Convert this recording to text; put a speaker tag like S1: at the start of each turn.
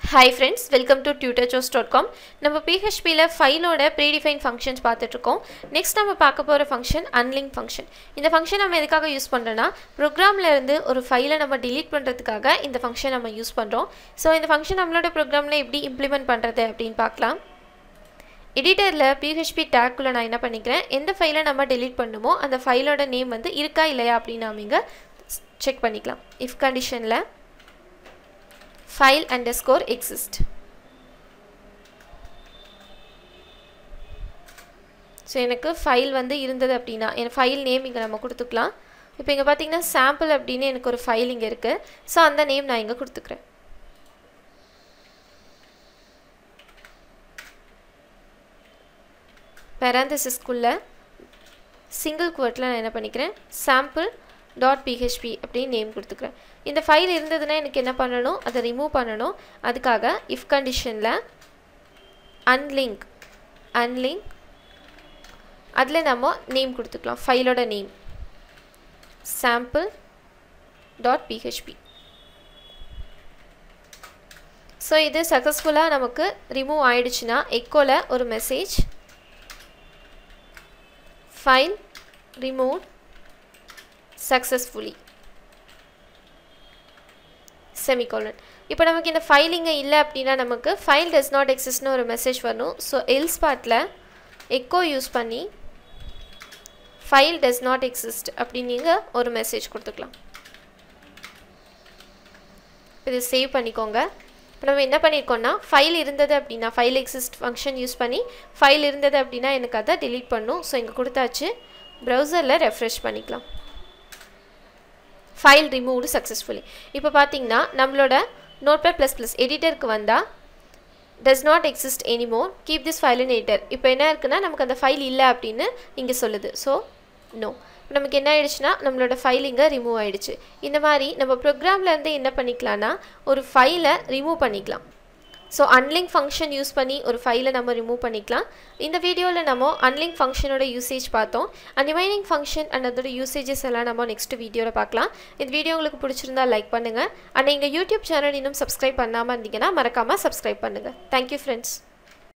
S1: hi friends welcome to Tutor Joes dot com நம்ம பிஹெச்பியில் ஃபைலோட ப்ரீடிஃபைன் ஃபங்க்ஷன்ஸ் பார்த்துட்ருக்கோம் நெக்ஸ்ட் நம்ம பார்க்க போகிற ஃபங்க்ஷன் அன்லிங்க் ஃபங்க்ஷன் இந்த ஃபங்க்ஷன் நம்ம எதுக்காக யூஸ் பண்ணுறோன்னா ப்ரோக்ராமில் இருந்து ஒரு ஃபைலை நம்ம delete பண்ணுறதுக்காக இந்த ஃபங்க்ஷன் நம்ம யூஸ் பண்ணுறோம் ஸோ இந்த ஃபங்க்ஷன் நம்மளோட ப்ரோக்ராமில் எப்படி இம்ப்ளிமெண்ட் பண்ணுறது அப்படின்னு பார்க்கலாம் எடிட்டரில் பிஹெச்பி டேக்குள்ளே நான் என்ன பண்ணிக்கிறேன் எந்த ஃபைலை நம்ம delete பண்ணுமோ அந்த ஃபைலோட நேம் வந்து இருக்கா இல்லையா அப்படின்னு நாம் இங்கே செக் பண்ணிக்கலாம் இஃப் கண்டிஷனில் file underscore exist ஸோ எனக்கு ஃபைல் வந்து இருந்தது அப்படின்னா என் ஃபைல் நேம் இங்கே நம்ம கொடுத்துக்கலாம் இப்போ இங்கே பார்த்தீங்கன்னா சாம்பிள் அப்படின்னு எனக்கு ஒரு ஃபைல் இங்கே இருக்குது ஸோ அந்த நேம் நான் இங்கே கொடுத்துக்கிறேன் பேராந்தசிஸ்குள்ளே சிங்கிள் குவர்ட்டில் நான் என்ன பண்ணிக்கிறேன் சாம்பிள் டாட் பிஹெச்பி அப்படின்னு நேம் கொடுத்துக்கிறேன் இந்த ஃபைல் இருந்ததுன்னா எனக்கு என்ன பண்ணணும் அதை ரிமூவ் பண்ணணும் அதுக்காக இஃப் கண்டிஷனில் அன்லிங்க் அன்லிங்க் அதில் நம்ம நேம் கொடுத்துக்கலாம் ஃபைலோட name sample dot PHP so இது சக்ஸஸ்ஃபுல்லாக நமக்கு ரிமூவ் ஆயிடுச்சுன்னா எக்கோவில் ஒரு message file remove successfully semicolon இப்போ நமக்கு இந்த ஃபைலிங்க இல்லை அப்படின்னா நமக்கு ஃபைல் டஸ் நாட் எக்ஸிஸ்ட்னு ஒரு மெசேஜ் வரணும் ஸோ எல்ஸ் பார்ட்டில் எக்கோ யூஸ் பண்ணி ஃபைல் டஸ் நாட் எக்ஸிஸ்ட் அப்படின்னு நீங்கள் ஒரு மெசேஜ் கொடுத்துக்கலாம் இது சேவ் பண்ணிக்கோங்க இப்போ நம்ம என்ன பண்ணியிருக்கோம்னா ஃபைல் இருந்தது அப்படின்னா ஃபைல் எக்ஸிஸ்ட் ஃபங்க்ஷன் யூஸ் பண்ணி ஃபைல் இருந்தது அப்படின்னா எனக்கு அதை delete பண்ணும் ஸோ இங்கே கொடுத்தாச்சு ப்ரௌசரில் ரெஃப்ரெஷ் பண்ணிக்கலாம் ஃபைல் ரிமூவ்டு சக்ஸஸ்ஃபுல்லி இப்போ பார்த்தீங்கன்னா நம்மளோட நோட்பேட் ப்ளஸ் ப்ளஸ் எடிட்டருக்கு வந்தால் does not exist anymore keep this file in editor இப்போ என்ன இருக்குன்னா நமக்கு அந்த ஃபைல் இல்லை அப்படின்னு இங்கே சொல்லுது ஸோ நோ நமக்கு என்ன ஆயிடுச்சுன்னா நம்மளோட ஃபைல் இங்கே ரிமூவ் ஆயிடுச்சு இந்த மாதிரி நம்ம ப்ரோக்ராம்லேருந்து என்ன பண்ணிக்கலாம்னா ஒரு ஃபைலை ரிமூவ் பண்ணிக்கலாம் ஸோ அன்லிங்க் ஃபங்க்ஷன் யூஸ் பண்ணி ஒரு ஃபைலை நம்ம ரிமூவ் பண்ணிக்கலாம் இந்த வீடியோவில் நம்ம அன்லிங்க் ஃபங்க்ஷனோட யூசேஜ் பார்த்தோம் அண்ட் ரிமைனிங் ஃபங்க்ஷன் அண்ட் அதோட யூசேஜஸ் எல்லாம் நம்ம நெக்ஸ்ட் வீடியோவில் பார்க்கலாம் இந்த வீடியோ உங்களுக்கு பிடிச்சிருந்தா லைக் பண்ணுங்கள் அண்ட் எங்கள் யூடியூப் சேனல் இன்னும் சப்ஸ்கிரைப் பண்ணாமல் இருந்தீங்கன்னா மறக்காமல் சப்ஸ்கிரைப் பண்ணுங்கள் தேங்க்யூ ஃப்ரெண்ட்ஸ்